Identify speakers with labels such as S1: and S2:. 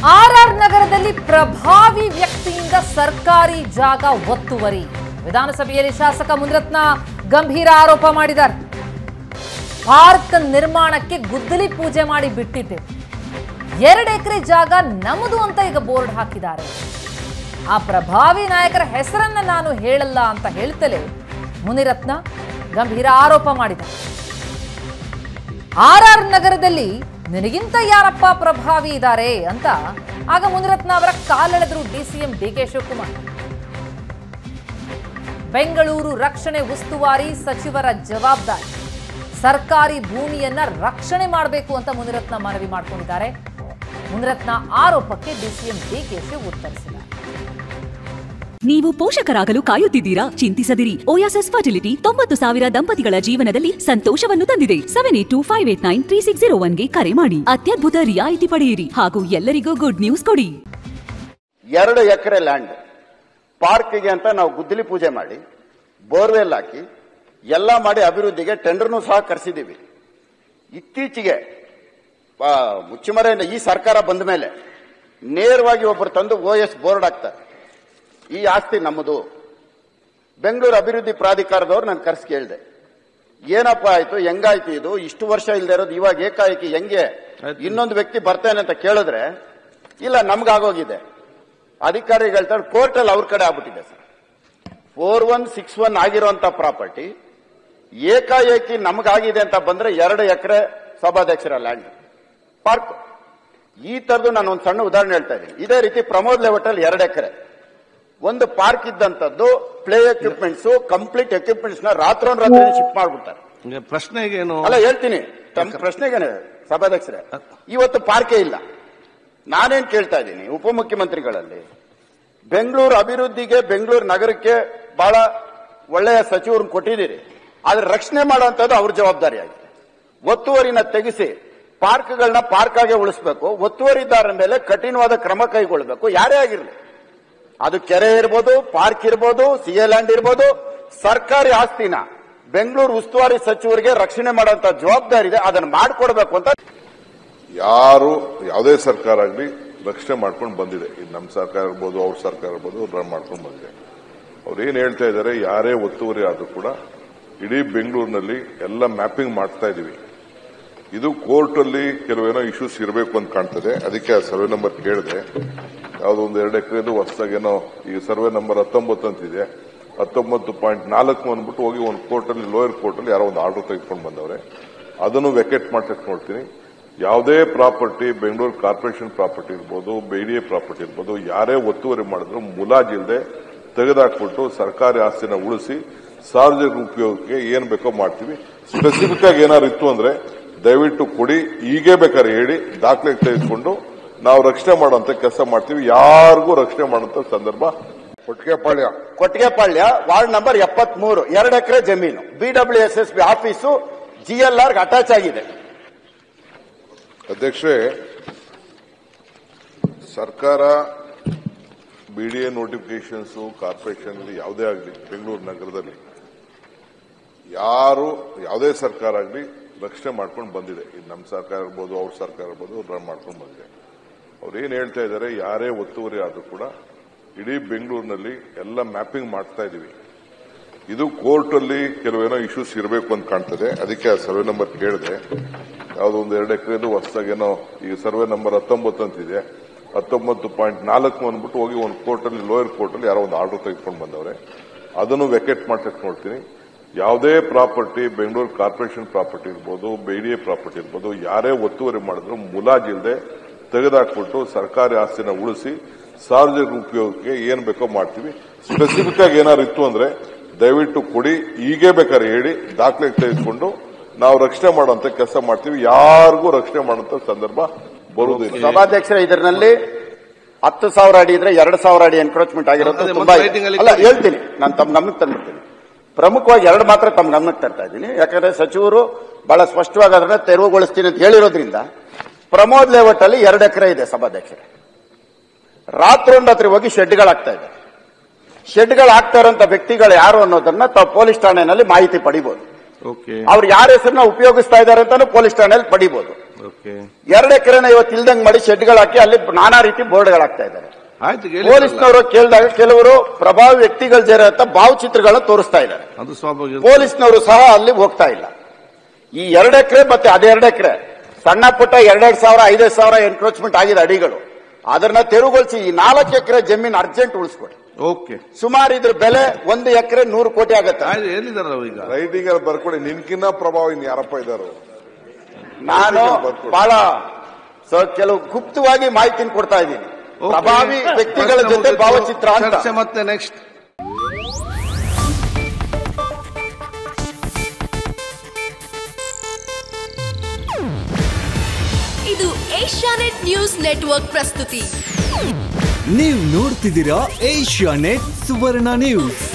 S1: R R ನಗರದಲ್ಲಿ ಪ್ರಭಾವಿ ವ್ಯಕ್ತಿಯಿಂದ ಸರ್ಕಾರಿ ಜಾಗ ಒತ್ತುವರಿ ವಿಧಾನಸಭೆಯಲ್ಲಿ ಶಾಸಕ ಮುನಿರತ್ನ ಗಂಭೀರ ಆರೋಪ ಮಾಡಿದ್ದಾರೆ ಪಾರ್ಕ್ ನಿರ್ಮಾಣಕ್ಕೆ ಗುದ್ದಲಿ ಪೂಜೆ ಮಾಡಿ ಬಿಟ್ಟಿದ್ದೆ ಎರಡು ಎಕರೆ ಜಾಗ ನಮ್ಮದು ಅಂತ ಈಗ ಬೋರ್ಡ್ ಹಾಕಿದ್ದಾರೆ ಆ ಪ್ರಭಾವಿ ನಾಯಕರ ಹೆಸರನ್ನ ನಾನು ಹೇಳಲ್ಲ ಅಂತ ಹೇಳ್ತಲೇ ಮುನಿರತ್ನ ಗಂಭೀರ ಆರೋಪ ಮಾಡಿದ್ದಾರೆ ಆರ್ ಆರ್ ನಗರದಲ್ಲಿ ನಿನಗಿಂತ ಯಾರಪ್ಪ ಪ್ರಭಾವಿ ಇದ್ದಾರೆ ಅಂತ ಆಗ ಮುನಿರತ್ನ ಅವರ ಕಾಲೆಳೆದರು ಡಿಸಿಎಂ ಡಿಕೆ ಶಿವಕುಮಾರ್ ಬೆಂಗಳೂರು ರಕ್ಷಣೆ ಉಸ್ತುವಾರಿ ಸಚಿವರ ಜವಾಬ್ದಾರಿ ಸರ್ಕಾರಿ ಭೂಮಿಯನ್ನ ರಕ್ಷಣೆ ಮಾಡಬೇಕು ಅಂತ ಮುನಿರತ್ನ ಮನವಿ ಮಾಡಿಕೊಂಡಿದ್ದಾರೆ ಮುನಿರತ್ನ ಆರೋಪಕ್ಕೆ ಡಿಸಿಎಂ ಡಿಕೆ ಶಿವ್ ಉತ್ತರಿಸಿದ್ದಾರೆ
S2: ನೀವು ಪೋಷಕರಾಗಲು ಕಾಯುತ್ತಿದ್ದೀರಾ ಚಿಂತಿಸದಿರಿ ಓಯಾಸಸ್ ಫರ್ಟಿಲಿಟಿ ತೊಂಬತ್ತು ಸಾವಿರ ದಂಪತಿಗಳ ಜೀವನದಲ್ಲಿ ಸಂತೋಷವನ್ನು ತಂದಿದೆ seven eight two five eight nine three six zero ಒನ್ಗೆ ಕರೆ ಮಾಡಿ ಅತ್ಯದ್ಭುತ ರಿಯಾಯಿತಿ ಪಡೆಯಿರಿ ಹಾಗೂ ಎಲ್ಲರಿಗೂ ಗುಡ್ ನ್ಯೂಸ್ ಕೊಡಿ
S3: ಎರಡು ಎಕರೆ ಲ್ಯಾಂಡ್ ಪಾರ್ಕ್ಗೆ ಅಂತ ನಾವು ಗುದ್ದಲಿ ಪೂಜೆ ಮಾಡಿ ಬೋರ್ವೆಲ್ ಹಾಕಿ ಎಲ್ಲ ಮಾಡಿ ಅಭಿವೃದ್ಧಿಗೆ ಟೆಂಡರ್ನು ಸಹ ಕರೆಸಿದ್ದೀವಿ ಇತ್ತೀಚೆಗೆ ಆ, ಮುಚ್ಚುಮರೆಯಿಂದ ಈ ಸರ್ಕಾರ ಬಂದ ಮೇಲೆ ನೇರವಾಗಿ ಒಬ್ಬರು ತಂದು ಓ ಎಸ್ ಬೋರ್ಡ್ ಹಾಕ್ತಾರೆ ಈ ಆಸ್ತಿ ನಮ್ಮದು ಬೆಂಗಳೂರು ಅಭಿವೃದ್ಧಿ ಪ್ರಾಧಿಕಾರದವ್ರು ನಾನು ಕರೆಸಿ ಕೇಳಿದೆ ಏನಪ್ಪ ಆಯ್ತು ಹೆಂಗಾಯ್ತು ಇದು ಇಷ್ಟು ವರ್ಷ ಇಲ್ಲದೆ ಇರೋದು ಇವಾಗ ಏಕಾಏಕಿ ಹೆಂಗೆ ಇನ್ನೊಂದು ವ್ಯಕ್ತಿ ಬರ್ತೇನೆ ಅಂತ ಕೇಳಿದ್ರೆ ಇಲ್ಲ ನಮ್ಗಾಗೋಗಿದೆ ಅಧಿಕಾರಿಗಳು ಹೇಳ್ತಾರೆ ಕೋರ್ಟಲ್ಲಿ ಅವ್ರ ಕಡೆ ಆಗ್ಬಿಟ್ಟಿದೆ sir four one six one ಆಗಿರುವಂತ ಪ್ರಾಪರ್ಟಿ ಏಕಾಏಕಿ ನಮಗಾಗಿದೆ ಅಂತ ಬಂದ್ರೆ ಎರಡು ಎಕರೆ ಸಭಾಧ್ಯಕ್ಷರ ಲ್ಯಾಂಡ್ ಪಾರ್ಕ್ ಈ ತರದ್ದು ನಾನು ಒಂದು ಸಣ್ಣ ಉದಾಹರಣೆ ಹೇಳ್ತಾ ಇದ್ದೀನಿ ಇದೇ ರೀತಿ ಪ್ರಮೋದ್ ಲೆವೆಟಲ್ಲಿ ಎರಡು ಎಕರೆ ಒಂದು ಪಾರ್ಕ್ ಇದ್ದಂತದ್ದು ಪ್ಲೇ ಎಕ್ವಿಪ್ಮೆಂಟ್ಸ್ ಕಂಪ್ಲೀಟ್ ಎಕ್ವಿಪ್ಮೆಂಟ್ಸ್ ನ ರಾತ್ರೋನ್ರಾತ್ರಿ ಶಿಫ್ಟ್ ಮಾಡ್ಬಿಡ್ತಾರೆ
S4: ಈಗ ಪ್ರಶ್ನೆಗೇನು
S3: ಅಲ್ಲ ಹೇಳ್ತೀನಿ ತಮ್ಮ ಪ್ರಶ್ನೆಗೇನೆ ಸಭಾಧ್ಯಕ್ಷರೇ ಇವತ್ತು ಪಾರ್ಕೇ ಇಲ್ಲ ನಾನೇನ್ ಕೇಳ್ತಾ ಇದ್ದೀನಿ ಉಪಮುಖ್ಯಮಂತ್ರಿಗಳಲ್ಲಿ ಬೆಂಗಳೂರು ಅಭಿವೃದ್ಧಿಗೆ ಬೆಂಗಳೂರು ನಗರಕ್ಕೆ ಬಹಳ ಒಳ್ಳೆಯ ಸಚಿವರನ್ನ ಕೊಟ್ಟಿದ್ದೀರಿ ಆದ್ರೆ ರಕ್ಷಣೆ ಮಾಡುವಂತದ್ದು ಅವ್ರ ಜವಾಬ್ದಾರಿ ಆಗಿದೆ ಒತ್ತುವರಿನ ತೆಗೆಸಿ ಪಾರ್ಕ್ಗಳನ್ನ ಪಾರ್ಕ್ ಆಗಿ ಉಳಿಸಬೇಕು ಒತ್ತುವರಿದಾರರ ಮೇಲೆ ಕಠಿಣವಾದ ಕ್ರಮ ಕೈಗೊಳ್ಳಬೇಕು ಯಾರೇ ಆಗಿರಲಿ ಅದು ಕೆರೆ ಇರ್ಬೋದು ಪಾರ್ಕ್ ಇರ್ಬೋದು ಸಿಎ ಲ್ಯಾಂಡ್ ಇರ್ಬೋದು ಸರ್ಕಾರಿ ಆಸ್ತಿನ ಬೆಂಗಳೂರು ಉಸ್ತುವಾರಿ ಸಚಿವರಿಗೆ ರಕ್ಷಣೆ ಮಾಡುವಂತ ಜವಾಬ್ದಾರಿ ಇದೆ ಅದನ್ನು ಮಾಡಿಕೊಡ್ಬೇಕು ಅಂತ
S5: ಯಾರು ಯಾವುದೇ ಸರ್ಕಾರ ಆಗಲಿ ರಕ್ಷಣೆ ಮಾಡ್ಕೊಂಡು ಬಂದಿದೆ ಇದು ನಮ್ಮ ಸರ್ಕಾರ ಇರ್ಬೋದು ಅವ್ರ ಸರ್ಕಾರ ಇರ್ಬೋದು ರನ್ ಮಾಡ್ಕೊಂಡು ಬಂದಿದೆ ಅವ್ರು ಏನ್ ಹೇಳ್ತಾ ಇದ್ದಾರೆ ಯಾರೇ ಒತ್ತುವರಿ ಆದ್ರೂ ಕೂಡ ಇಡೀ ಬೆಂಗಳೂರಿನಲ್ಲಿ ಎಲ್ಲ ಮ್ಯಾಪಿಂಗ್ ಮಾಡ್ತಾ ಇದೀವಿ ಇದು ಕೋರ್ಟ್ ಅಲ್ಲಿ ಕೆಲವೇನೋ ಇಶ್ಯೂಸ್ ಇರಬೇಕು ಅಂತ ಕಾಣ್ತದೆ ಅದಕ್ಕೆ ಆ ಸರ್ವೆ ನಂಬರ್ ಕೇಳಿದೆ ಯಾವುದೋ ಒಂದು ಎರಡು ಎಕರೆದು ಹೊಸದಾಗೇನೋ ಈ ಸರ್ವೆ ನಂಬರ್ ಹತ್ತೊಂಬತ್ತು ಅಂತಿದೆ ಹತ್ತೊಂಬತ್ತು ಪಾಯಿಂಟ್ ನಾಲ್ಕು ಅಂದ್ಬಿಟ್ಟು ಹೋಗಿ ಒಂದು ಕೋರ್ಟ್ ಅಲ್ಲಿ ಲೋಯರ್ ಕೋರ್ಟ್ ಅಲ್ಲಿ ಯಾರೋ ಒಂದು ಆರ್ಡರ್ ತೆಗೆದುಕೊಂಡು ಬಂದವ್ರೆ ಅದನ್ನು ವೆಕೆಟ್ ಮಾಡ್ಸಕ್ ನೋಡ್ತೀನಿ ಯಾವುದೇ ಪ್ರಾಪರ್ಟಿ ಬೆಂಗಳೂರು ಕಾರ್ಪೊರೇಷನ್ ಪ್ರಾಪರ್ಟಿ ಇರ್ಬೋದು ಬೇಡಿಎ ಪ್ರಾಪರ್ಟಿ ಇರ್ಬೋದು ಯಾರೇ ಒತ್ತುವರಿ ಮಾಡಿದ್ರು ಮುಲಾಜಿಲ್ದೆ ತೆಗೆದಾಕ್ಬಿಟ್ಟು ಸರ್ಕಾರಿ ಆಸ್ತಿನ ಉಳಿಸಿ ಸಾರ್ವಜನಿಕ ಉಪಯೋಗಕ್ಕೆ ಏನ್ ಬೇಕೋ ಮಾಡ್ತೀವಿ ಸ್ಪೆಸಿಫಿಕ್ ಆಗಿ ಏನಾದ್ರು ಇತ್ತು ಅಂದ್ರೆ ದಯವಿಟ್ಟು ಕೊಡಿ ಈಗೇ ಬೇಕಾದ್ರೆ ಹೇಳಿ ದಾಖಲೆ ತೆಗೆದುಕೊಂಡು ನಾವು ರಕ್ಷಣೆ ಮಾಡುವಂತ ಕೆಲಸ ಮಾಡ್ತೀವಿ ಯಾರಿಗೂ ರಕ್ಷಣೆ ಮಾಡುವಂತ ಸಂದರ್ಭ ಕೊಟ್ಟಿಗೆಪಾಳ್ಯ
S3: ಕೊಟ್ಟಿಗೆಪಾಳ್ಯ ವಾರ್ಡ್ ನಂಬರ್ ಎಪ್ಪತ್ಮೂರು ಎರಡು ಎಕರೆ ಜಮೀನು BW S S B office GLR attach ಆಗಿದೆ
S5: ಅಧ್ಯಕ್ಷರೇ ಸರ್ಕಾರ ಬಿಡಿಎ ನೋಟಿಫಿಕೇಶನ್ಸ್ ಕಾರ್ಪೊರೇಷನ್ ಯಾವುದೇ ಆಗಲಿ ಬೆಂಗಳೂರು ನಗರದಲ್ಲಿ ಯಾರು ಯಾವುದೇ ಸರ್ಕಾರ ಆಗಲಿ ರಕ್ಷಣೆ ಮಾಡ್ಕೊಂಡು ಬಂದಿದೆ ಇದು ನಮ್ಮ ಸರ್ಕಾರ ಇರ್ಬೋದು ಅವ್ರ ಸರ್ಕಾರ ಇರ್ಬೋದು ರನ್ ಮಾಡ್ಕೊಂಡು ಬಂದಿದೆ ಅವ್ರು ಏನ್ ಹೇಳ್ತಾ ಇದ್ದಾರೆ ಯಾರೇ ಒತ್ತುವರಿ ಆದ್ರೂ ಕೂಡ ಇಡೀ ಬೆಂಗಳೂರಿನಲ್ಲಿ ಎಲ್ಲ ಮ್ಯಾಪಿಂಗ್ ಮಾಡ್ತಾ ಇದೀವಿ ಇದು ಕೋರ್ಟ್ ಅಲ್ಲಿ ಕೆಲವೇನೋ ಇಶ್ಯೂಸ್ ಇರಬೇಕು ಅಂತ ಕಾಣ್ತದೆ ಅದಕ್ಕೆ ಆ ಸರ್ವೆ ನಂಬರ್ ಕೇಳಿದೆ ಯಾವುದೋ ಒಂದು ಎರಡು ಎಕರೆದು ಹೊಸದಾಗೇನೋ ಈ ಸರ್ವೆ ನಂಬರ್ ಹತ್ತೊಂಬತ್ತು ಅಂತಿದೆ ಹತ್ತೊಂಬತ್ತು ಪಾಯಿಂಟ್ ನಾಲ್ಕು ಅಂದ್ಬಿಟ್ಟು ಹೋಗಿ ಒಂದು ಕೋರ್ಟ್ ಅಲ್ಲಿ ಲೋಯರ್ ಕೋರ್ಟ್ ಅಲ್ಲಿ ಯಾರೋ ಒಂದು ಆರ್ಡರ್ ತೆಗೆದುಕೊಂಡು ಬಂದವ್ರೆ ಅದನ್ನು ವೆಕೆಟ್ ಮಾಡ್ಸಕ್ ನೋಡ್ತೀನಿ ಯಾವುದೇ ಪ್ರಾಪರ್ಟಿ ಬೆಂಗಳೂರು ಕಾರ್ಪೊರೇಷನ್ ಪ್ರಾಪರ್ಟಿ ಇರ್ಬೋದು ಬೇಡಿಎ ಪ್ರಾಪರ್ಟಿ ಇರ್ಬೋದು ಯಾರೇ ಒತ್ತುವರಿ ಮಾಡಿದ್ರು ಮುಲಾಜಿಲ್ದೆ ತೆಗೆದಾಕ್ಬಿಟ್ಟು ಸರ್ಕಾರಿ ಆಸ್ತಿನ ಉಳಿಸಿ ಸಾರ್ವಜನಿಕ ಉಪಯೋಗಕ್ಕೆ ಏನ್ ಬೇಕೋ ಮಾಡ್ತೀವಿ ಸ್ಪೆಸಿಫಿಕ್ ಆಗಿ ಏನಾದ್ರು ಇತ್ತು ಅಂದ್ರೆ ದಯವಿಟ್ಟು ಕೊಡಿ ಈಗೇ ಬೇಕಾದ್ರೆ ಹೇಳಿ ದಾಖಲೆ ತೆಗೆದುಕೊಂಡು ನಾವು ರಕ್ಷಣೆ ಮಾಡುವಂತ ಕೆಲಸ ಮಾಡ್ತೀವಿ ಯಾರಿಗೂ ರಕ್ಷಣೆ ಮಾಡುವಂತ ಸಂದರ್ಭ ಬರುವುದಿಲ್ಲ
S3: ಸಭಾಧ್ಯಕ್ಷರ ಇದರಲ್ಲಿ ಹತ್ತು ಸಾವಿರ ಅಡಿ ಇದ್ರೆ ಎರಡು ಸಾವಿರ ಅಡಿ ಎನ್ಕ್ರೋಚ್ಮೆಂಟ್ ಆಗಿರೋದು
S4: ಅದೇ
S3: ತುಂಬಾ
S4: ಮತ್ತೆ
S3: ಇದೆ.
S4: rating ಅಲ್ಲಿ
S3: ಅಲ್ಲ
S4: ಕೊಡಿ.
S3: ಹೇಳ್ತೀನಿ ನಾನು ತಮ್ಮ ಗಮನಕ್ಕೆ ತಂದ್ಬಿಡ್ತೀನಿ ಪ್ರಮುಖವಾಗಿ ಎರಡು ಮಾತ್ರ ತಮ್ಮ ಗಮನಕ್ಕೆ ತರ್ತಾ ಇದ್ದೀನಿ ಯಾಕಂದ್ರೆ ಸಚಿವರು ಬಹಳ ಸ್ಪಷ್ಟವಾಗಿ ಅದನ್ನ ತೆರವುಗೊಳಿಸ್ತೀನಿ ಅಂತ ಹೇಳಿರೋದ್ರಿಂದ ಪ್ರಮೋದ್ ಲೇಔಟ್ ಅಲ್ಲಿ ಎರಡು ಎಕರೆ ಇದೆ ಸಭಾಧ್ಯಕ್ಷರೇ ರಾತ್ರೋಂರಾತ್ರಿ ಹೋಗಿ ಶೆಡ್ಗಳಾಗ್ತಾ ಇದೆ ಶೆಡ್ಗಳು ಹಾಕ್ತಾ ಇರುವಂತ ವ್ಯಕ್ತಿಗಳು ಯಾರು ಅನ್ನೋದನ್ನ ತಾವು ಪೊಲೀಸ್ ಠಾಣೆನಲ್ಲಿ ಮಾಹಿತಿ ಪಡಿಬಹುದು
S4: ಓಕೆ
S3: ಅವ್ರು ಯಾರ ಹೆಸರನ್ನ ಉಪಯೋಗಿಸ್ತಾ ಇದ್ದಾರೆ ಅಂತಾನು ಪೊಲೀಸ್ ಠಾಣೆಯಲ್ಲಿ ಪಡಿಬಹುದು
S4: ಓಕೆ
S3: ಎರಡು ಎಕರೆನ ಇವತ್ತು ಇಲ್ದಂಗ್ ಮಾಡಿ ಶೆಡ್ಗಳು ಹಾಕಿ ಅಲ್ಲಿ ನಾನಾ ರೀತಿ ಬೋರ್ಡ್ಗಳಾಗ್ತಾ ಇದ್ದಾರೆ
S4: ಆಯ್ತು ಹೇಳಿ
S3: ಪೊಲೀಸ್ನವರು ಕೇಳಿದಾಗ ಕೆಲವರು ಪ್ರಭಾವಿ ವ್ಯಕ್ತಿಗಳ ಜೊತೆ ಅಂತ ಭಾವಚಿತ್ರಗಳನ್ನ ತೋರಿಸ್ತಾ ಇದ್ದಾರೆ
S4: ಅದು ಸ್ವಾಭಾವಿಕ
S3: ಪೊಲೀಸ್ನವರು ಸಹ ಅಲ್ಲಿ ಹೋಗ್ತಾ ಇಲ್ಲ ಈ ಎರಡು ಎಕರೆ ಮತ್ತೆ ಅದೆರಡು ಎಕರೆ ಸಣ್ಣ ಪುಟ್ಟ ಎರಡೆರಡು ಸಾವಿರ ಐದೈದು ಸಾವಿರ ಎನ್ಕ್ರೋಚ್ಮೆಂಟ್ ಆಗಿದೆ ಅಡಿಗಳು ಅದನ್ನ ತೆರವುಗೊಳಿಸಿ ಈ ನಾಲ್ಕು ಎಕರೆ ಜಮೀನು ಅರ್ಜೆಂಟ್ ಉಳಿಸ್ಕೊಡಿ
S4: ಓಕೆ
S3: ಸುಮಾರು ಇದ್ರ ಬೆಲೆ ಒಂದು ಎಕರೆ ನೂರು ಕೋಟಿ ಆಗತ್ತೆ
S4: ಆಯ್ತು ಏನಿದಾರ ಈಗ
S5: ರೈಟಿಂಗ್ ಅಲ್ಲಿ ಬರ್ಕೊಡಿ ನಿನ್ಕಿನ್ನ ಪ್ರಭಾವ ಇನ್ ಯಾರಪ್ಪ ಇದ್ದಾರೋ
S3: ನಾನು ಬಹಳ ಸ- ಕೆಲವು ಗುಪ್ತವಾಗಿ ಮಾಹಿತಿ ಕೊಡ್ತಾ ಇದ್ದೀನಿ
S4: Okay.
S3: ಪ್ರಭಾವಿ ವ್ಯಕ್ತಿಗಳ
S4: ಪ್ರಶ್ನೆ
S3: ಜೊತೆ
S4: ಮುಗಿತು.
S3: ಭಾವಚಿತ್ರ ಅಂತ
S4: ಚರ್ಚೆ ಮತ್ತೆ ನೆಕ್ಸ್ಟ್
S6: ಇದು ಏಷ್ಯಾನೆಟ್ ನ್ಯೂಸ್ ನೆಟ್ವರ್ಕ್ ಪ್ರಸ್ತುತಿ
S7: ನೀವು ನೋಡ್ತಿದ್ದೀರಾ ಏಷ್ಯಾ ನೆಟ್ ಸುವರ್ಣ ನ್ಯೂಸ್